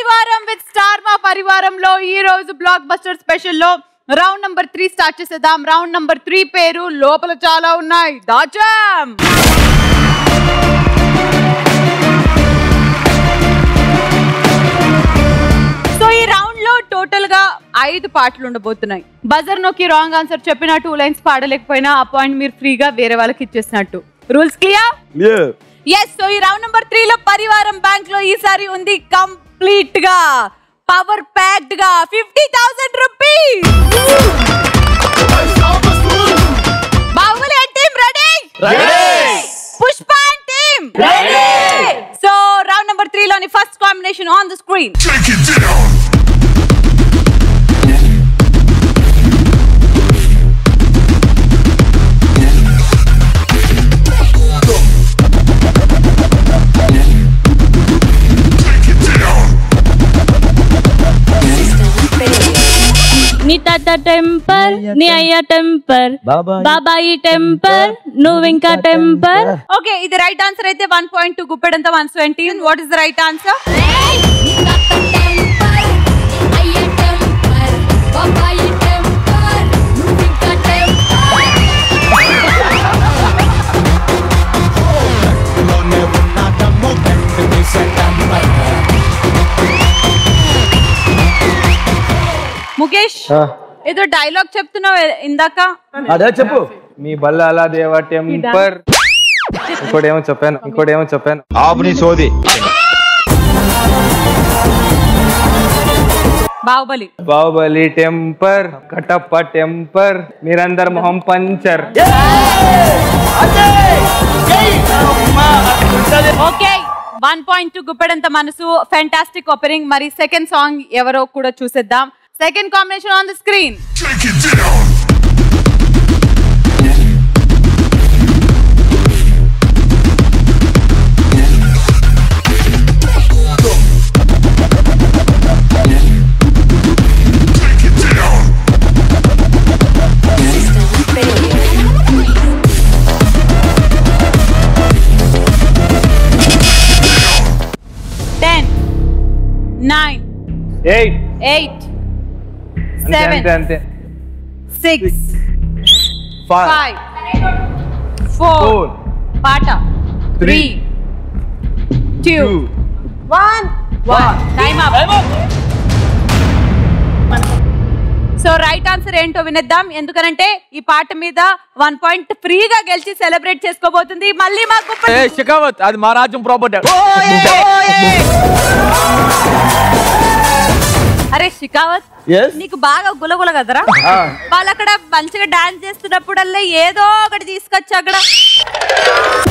పరివారం with star మా పరివారంలో ఈ రోజు బ్లాక్ బస్టర్ స్పెషల్ లో రౌండ్ నంబర్ త్రీ స్టార్ట్ చేసేద్దాం రౌండ్ నంబర్ త్రీ పేరు లోపల చాలా ఉన్నాయి దాచాం సో ఈ రౌండ్ లో టోటల్ గా ఐదు పాటలు ఉండబోతున్నాయి బజర్ నొక్కి రాంగ్ ఆన్సర్ చెప్పిన టూ లైన్స్ పాడలేకపోయినా ఆ పాయింట్ మీరు ఫ్రీగా వేరే వాళ్ళకి ఇచ్చేసినట్టు రూల్స్ క్లియర్ ఎస్ సో ఈ రౌండ్ నెంబర్ త్రీ లో పరివారం బ్యాంక్ లో ఈసారి ఉంది కంప్లీట్ గా పవర్ ప్యాక్డ్ గా fifty thousand rupees Baahubali team ready Pushpa team so round number three లోని first combination on the screen Take it down. Take it down. నీ తాత టెంపర్ నీ అయ్య టెంపర్ బాబాయి టెంపర్ నువ్వు ఇంకా టెంపర్ ఓకే ఇది రైట్ ఆన్సర్ అయితే one point two Guppedantha one twenty what is the right answer Mukesh ఏదో డైలాగ్ చెప్తున్నావు ఇందాక అదే చెప్పు మీ బల్లాల దేవ టెంపర్ ఇంకోటేమో చెప్పాను ఇంకోటేమో చెప్పాను ఆపుని సోది బాహుబలి బాహుబలి టెంపర్ కటప్ప టెంపర్ మీరందరు మొహం puncture okay one point two Guppedantha Manasu fantastic opening మరి సెకండ్ సాంగ్ ఎవరో కూడా చూసేద్దాం second combination on the screen Take it down. Take it down. Ten nine eight eight అంతే సెవెన్ అంతే అంతే six five five four four పాట three two two one one time up so right answer ఏంటో వినేద్దాం ఎందుకనంటే ఈ పాట మీద వన్ పాయింట్ ఫ్రీగా గెలిచి సెలబ్రేట్ చేసుకోబోతుంది మళ్ళీ మా గొప్ప షికావత్ అది మా రాజ్యం ప్రాపర్టీ అరే షికావత్ నీకు బాగా గులగుల కదరా వాళ్ళు అక్కడ మంచిగా డాన్స్ చేస్తున్నప్పుడల్లా ఏదో ఒకటి తీసుకొచ్చి అక్కడ